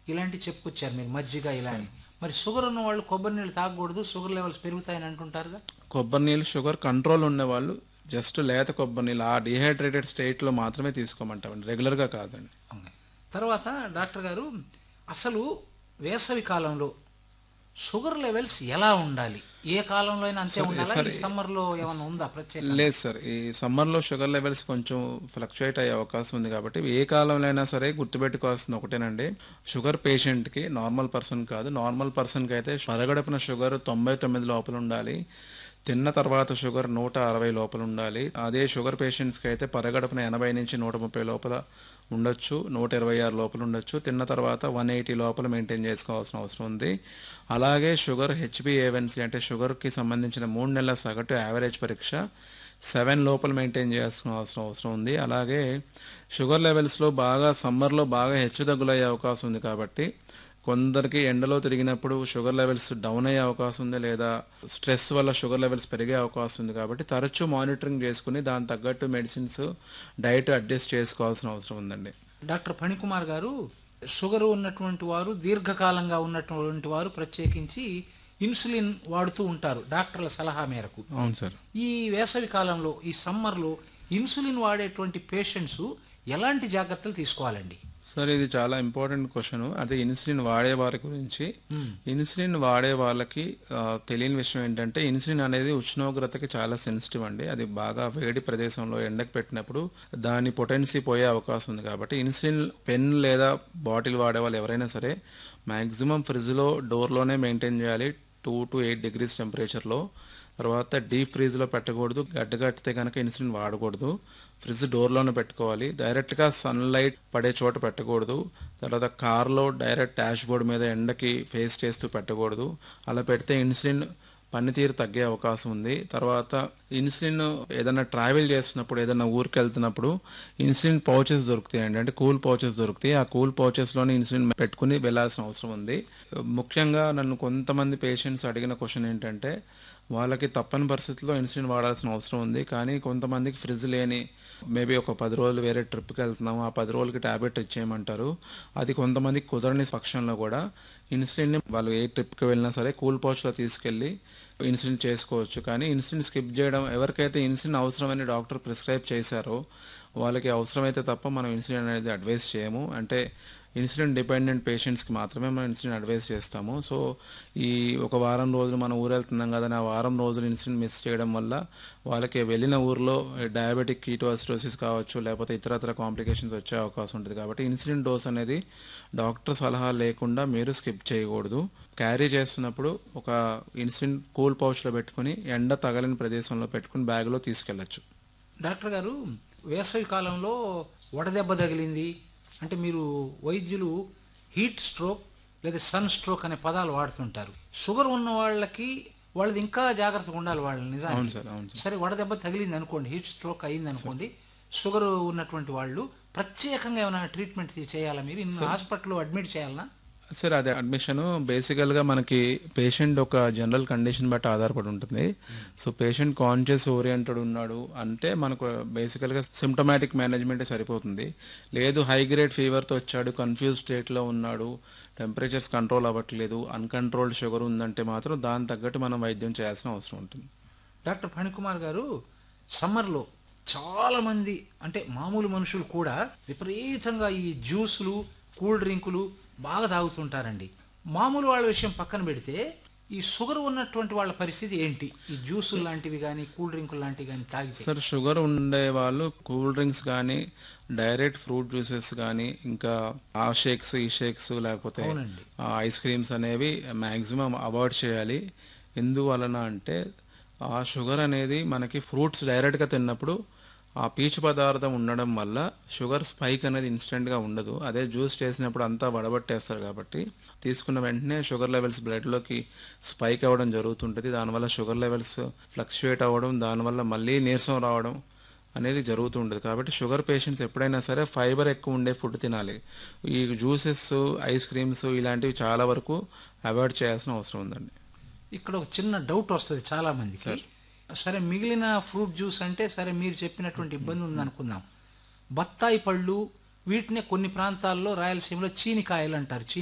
ఇలాంటివి చెప్పుకొచ్చారు మీరు మజ్జిగ ఇలా అని మరి షుగర్ ఉన్న వాళ్ళు కొబ్బరి నీళ్ళు తాగకూడదు షుగర్ లెవెల్స్ పెరుగుతాయని అంటుంటారుగా కొబ్బరి నీళ్ళు షుగర్ కంట్రోల్ ఉన్న వాళ్ళు జస్ట్ లేత కొబ్బరి నీళ్ళు ఆ డిహైడ్రేటెడ్ స్టేట్లో మాత్రమే తీసుకోమంటామండి రెగ్యులర్గా కాదండి అవును. తర్వాత డాక్టర్ గారు అసలు వేసవి కాలంలో షుగర్ లెవెల్స్ ఎలా ఉండాలి ఏ కాలంలో అయినా అంతే ఉండాలా ఈ సమ్మర్లో ఏమైనా ఉందా ప్రత్యేక లేదు సార్ ఈ సమ్మర్లో షుగర్ లెవెల్స్ కొంచెం ఫ్లక్చుయేట్ అయ్యే అవకాశం ఉంది కాబట్టి ఏ కాలంలో అయినా సరే గుర్తుపెట్టుకోవాల్సింది ఒకటేనండి షుగర్ పేషెంట్కి నార్మల్ పర్సన్ కాదు నార్మల్ పర్సన్కి అయితే పరగడపున షుగర్ తొంభై తొమ్మిది లోపల ఉండాలి తిన్న తర్వాత షుగర్ నూట అరవై లోపల ఉండాలి అదే షుగర్ పేషెంట్స్కి అయితే పరగడపున ఎనభై నుంచి నూట ముప్పై లోపల ఉండొచ్చు నూట ఇరవై ఆరు లోపల ఉండొచ్చు తిన్న తర్వాత వన్ ఎయిటీ లోపల మెయింటైన్ చేసుకోవాల్సిన అవసరం ఉంది అలాగే షుగర్ హెచ్బిఏవన్సీ అంటే షుగర్కి సంబంధించిన మూడు నెలల సగటు యావరేజ్ పరీక్ష సెవెన్ లోపల మెయింటైన్ చేయాల్సిన అవసరం అవసరం ఉంది అలాగే షుగర్ లెవెల్స్లో బాగా సమ్మర్లో బాగా హెచ్చుతగ్గులయ్యే అవకాశం ఉంది కాబట్టి కొందరికి ఎండలో తిరిగినప్పుడు షుగర్ లెవెల్స్ డౌన్ అయ్యే అవకాశం ఉంది లేదా స్ట్రెస్ వల్ల షుగర్ లెవెల్స్ పెరిగే అవకాశం ఉంది కాబట్టి తరచూ మానిటరింగ్ చేసుకుని దాని తగ్గట్టు మెడిసిన్స్ డైట్ అడ్జస్ట్ చేసుకోవాల్సిన అవసరం ఉందండి డాక్టర్ ఫణికుమార్ గారు షుగర్ ఉన్నటువంటి వారు దీర్ఘకాలంగా ఉన్నటువంటి వారు ప్రత్యేకించి ఇన్సులిన్ వాడుతూ ఉంటారు డాక్టర్ల సలహా మేరకు అవును సార్ ఈ వేసవి కాలంలో ఈ సమ్మర్లో ఇన్సులిన్ వాడేటువంటి పేషెంట్స్ ఎలాంటి జాగ్రత్తలు తీసుకోవాలండి సార్ ఇది చాలా ఇంపార్టెంట్ క్వశ్చన్ అదే ఇన్సులిన్ వాడే వారి గురించి ఇన్సులిన్ వాడే వాళ్ళకి ఆ, తెలియని విషయం ఏంటంటే ఇన్సులిన్ అనేది ఉష్ణోగ్రతకి చాలా సెన్సిటివ్ అండి అది బాగా వేడి ప్రదేశంలో ఎండకు పెట్టినప్పుడు దాని పొటెన్సీ పోయే అవకాశం ఉంది కాబట్టి ఇన్సులిన్ పెన్ లేదా బాటిల్ వాడే వాళ్ళు ఎవరైనా సరే మ్యాక్సిమం ఫ్రిడ్జ్లో డోర్లోనే మెయింటైన్ చేయాలి టూ టు ఎయిట్ డిగ్రీస్ టెంపరేచర్లో తర్వాత డీప్ ఫ్రీజ్లో పెట్టకూడదు గడ్డగట్టితే కనుక ఇన్సులిన్ వాడకూడదు ఫ్రిడ్జ్ డోర్లోనే పెట్టుకోవాలి డైరెక్ట్గా సన్లైట్ పడే చోట పెట్టకూడదు తర్వాత కార్లో డైరెక్ట్ డాష్ బోర్డ్ మీద ఎండకి ఫేస్ చేస్తూ పెట్టకూడదు అలా పెడితే ఇన్సులిన్ పనితీరు తగ్గే అవకాశం ఉంది తర్వాత ఇన్సులిన్ ఏదైనా ట్రావెల్ చేస్తున్నప్పుడు ఏదైనా ఊరికి వెళ్తున్నప్పుడు ఇన్సులిన్ పౌచెస్ దొరుకుతాయండి అంటే కూల్ పౌచెస్ దొరుకుతాయి ఆ కూల్ పౌచెస్లోనే ఇన్సులిన్ పెట్టుకుని వెళ్ళాల్సిన అవసరం ఉంది ముఖ్యంగా నన్ను కొంతమంది పేషెంట్స్ అడిగిన క్వశ్చన్ ఏంటంటే వాళ్ళకి తప్పని పరిస్థితుల్లో ఇన్సులిన్ వాడాల్సిన అవసరం ఉంది కానీ కొంతమందికి ఫ్రిడ్జ్ లేని మేబీ ఒక పది రోజులు వేరే ట్రిప్కి వెళ్తున్నాము ఆ పది రోజులకి ట్యాబ్లెట్ ఇచ్చేయమంటారు అది కొంతమందికి కుదరని పక్షంలో కూడా ఇన్సులిన్ని వాళ్ళు ఏ ట్రిప్కి వెళ్ళినా సరే కూల్ పౌచ్లో తీసుకెళ్ళి ఇన్సులిన్ చేసుకోవచ్చు కానీ ఇన్సులిన్ స్కిప్ చేయడం ఎవరికైతే ఇన్సులిన్ అవసరమని డాక్టర్ ప్రిస్క్రైబ్ చేశారో వాళ్ళకి అవసరమైతే తప్ప మనం ఇన్సులిన్ అనేది అడ్వైస్ చేయము అంటే ఇన్సులిన్ డిపెండెంట్ పేషెంట్స్కి మాత్రమే మనం ఇన్సులిన్ అడ్వైస్ చేస్తాము సో ఈ ఒక వారం రోజులు మనం ఊరు వెళ్తున్నాం కదా ఆ వారం రోజులు ఇన్సులిన్ మిస్ చేయడం వల్ల వాళ్ళకి వెళ్ళిన ఊర్లో డయాబెటిక్ కీటోసిటోసిస్ కావచ్చు లేకపోతే ఇతరత్ర కాంప్లికేషన్స్ వచ్చే అవకాశం ఉంటుంది కాబట్టి ఇన్సులిన్ డోస్ అనేది డాక్టర్ సలహా లేకుండా మీరు స్కిప్ చేయకూడదు క్యారీ చేస్తున్నప్పుడు ఒక ఇన్సులిన్ కూల్ పౌచ్లో పెట్టుకుని ఎండ తగలని ప్రదేశంలో పెట్టుకుని బ్యాగ్లో తీసుకెళ్ళచ్చు డాక్టర్ గారు వేసవి కాలంలో వడదెబ్బ తగిలింది అంటే మీరు వైద్యులు హీట్ స్ట్రోక్ లేదా సన్ స్ట్రోక్ అనే పదాలు వాడుతుంటారు షుగర్ ఉన్న వాళ్ళకి వాళ్ళది ఇంకా జాగ్రత్తగా ఉండాలి వాళ్ళని అవును నిజానికి సార్ అవును సార్ సరే వడదెబ్బ తగిలింది అనుకోండి హీట్ స్ట్రోక్ అయింది అనుకోండి షుగర్ ఉన్నటువంటి వాళ్ళు ప్రత్యేకంగా ఏమైనా ట్రీట్మెంట్ చేయాలా మీరు ఇన్ని హాస్పిటల్లో అడ్మిట్ చేయాలనా సార్ అదే అడ్మిషన్ బేసికల్గా మనకి పేషెంట్ ఒక జనరల్ కండిషన్ బట్టి ఆధారపడి ఉంటుంది సో పేషెంట్ కాన్షియస్ ఓరియంటెడ్ ఉన్నాడు అంటే మనకు బేసికల్గా సిమ్టమాటిక్ మేనేజ్మెంట్ సరిపోతుంది లేదు హై గ్రేడ్ ఫీవర్తో వచ్చాడు కన్ఫ్యూజ్ స్టేట్లో ఉన్నాడు టెంపరేచర్స్ కంట్రోల్ అవ్వట్లేదు అన్కంట్రోల్డ్ షుగర్ ఉందంటే మాత్రం దాని తగ్గట్టు మనం వైద్యం చేయాల్సిన అవసరం ఉంటుంది డాక్టర్ ఫణికుమార్ గారు సమ్మర్లో చాలా మంది అంటే మామూలు మనుషులు కూడా విపరీతంగా ఈ జ్యూసులు కూల్ డ్రింకులు బాగా తాగుతుంటారండి మామూలు వాళ్ళ విషయం పక్కన పెడితే ఈ షుగర్ ఉన్నటువంటి వాళ్ళ పరిస్థితి ఏంటి ఈ జ్యూసులు లాంటివి కానీ కూల్ డ్రింకులు లాంటివి కానీ తాగితే సార్ షుగర్ ఉండే వాళ్ళు కూల్ డ్రింక్స్ కానీ డైరెక్ట్ ఫ్రూట్ జ్యూసెస్ కానీ ఇంకా ఆ షేక్స్ ఈ షేక్స్ లేకపోతే అవునండి. ఆ ఐస్ క్రీమ్స్ అనేవి మ్యాక్సిమం అవాయిడ్ చేయాలి ఎందువలన అంటే ఆ షుగర్ అనేది మనకి ఫ్రూట్స్ డైరెక్ట్గా తిన్నప్పుడు ఆ పీచు పదార్థం ఉండడం వల్ల షుగర్ స్పైక్ అనేది ఇన్స్టెంట్గా ఉండదు అదే జ్యూస్ చేసినప్పుడు అంతా వడబట్టేస్తారు కాబట్టి తీసుకున్న వెంటనే షుగర్ లెవెల్స్ బ్లడ్లోకి స్పైక్ అవ్వడం జరుగుతుంటుంది దానివల్ల షుగర్ లెవెల్స్ ఫ్లక్చుయేట్ అవ్వడం దానివల్ల మళ్ళీ నీరసం రావడం అనేది జరుగుతుంటుంది కాబట్టి షుగర్ పేషెంట్స్ ఎప్పుడైనా సరే ఫైబర్ ఎక్కువ ఉండే ఫుడ్ తినాలి ఈ జ్యూసెస్ ఐస్ క్రీమ్స్ ఇలాంటివి చాలా వరకు అవాయిడ్ చేయాల్సిన అవసరం ఉందండి ఇక్కడ ఒక చిన్న డౌట్ వస్తుంది చాలా మందికి సరే మిగిలిన ఫ్రూట్ జ్యూస్ అంటే సరే మీరు చెప్పినటువంటి ఇబ్బంది ఉందనుకుందాం బత్తాయి పళ్ళు వీటినే కొన్ని ప్రాంతాల్లో రాయలసీమలో చీనికాయలు అంటారు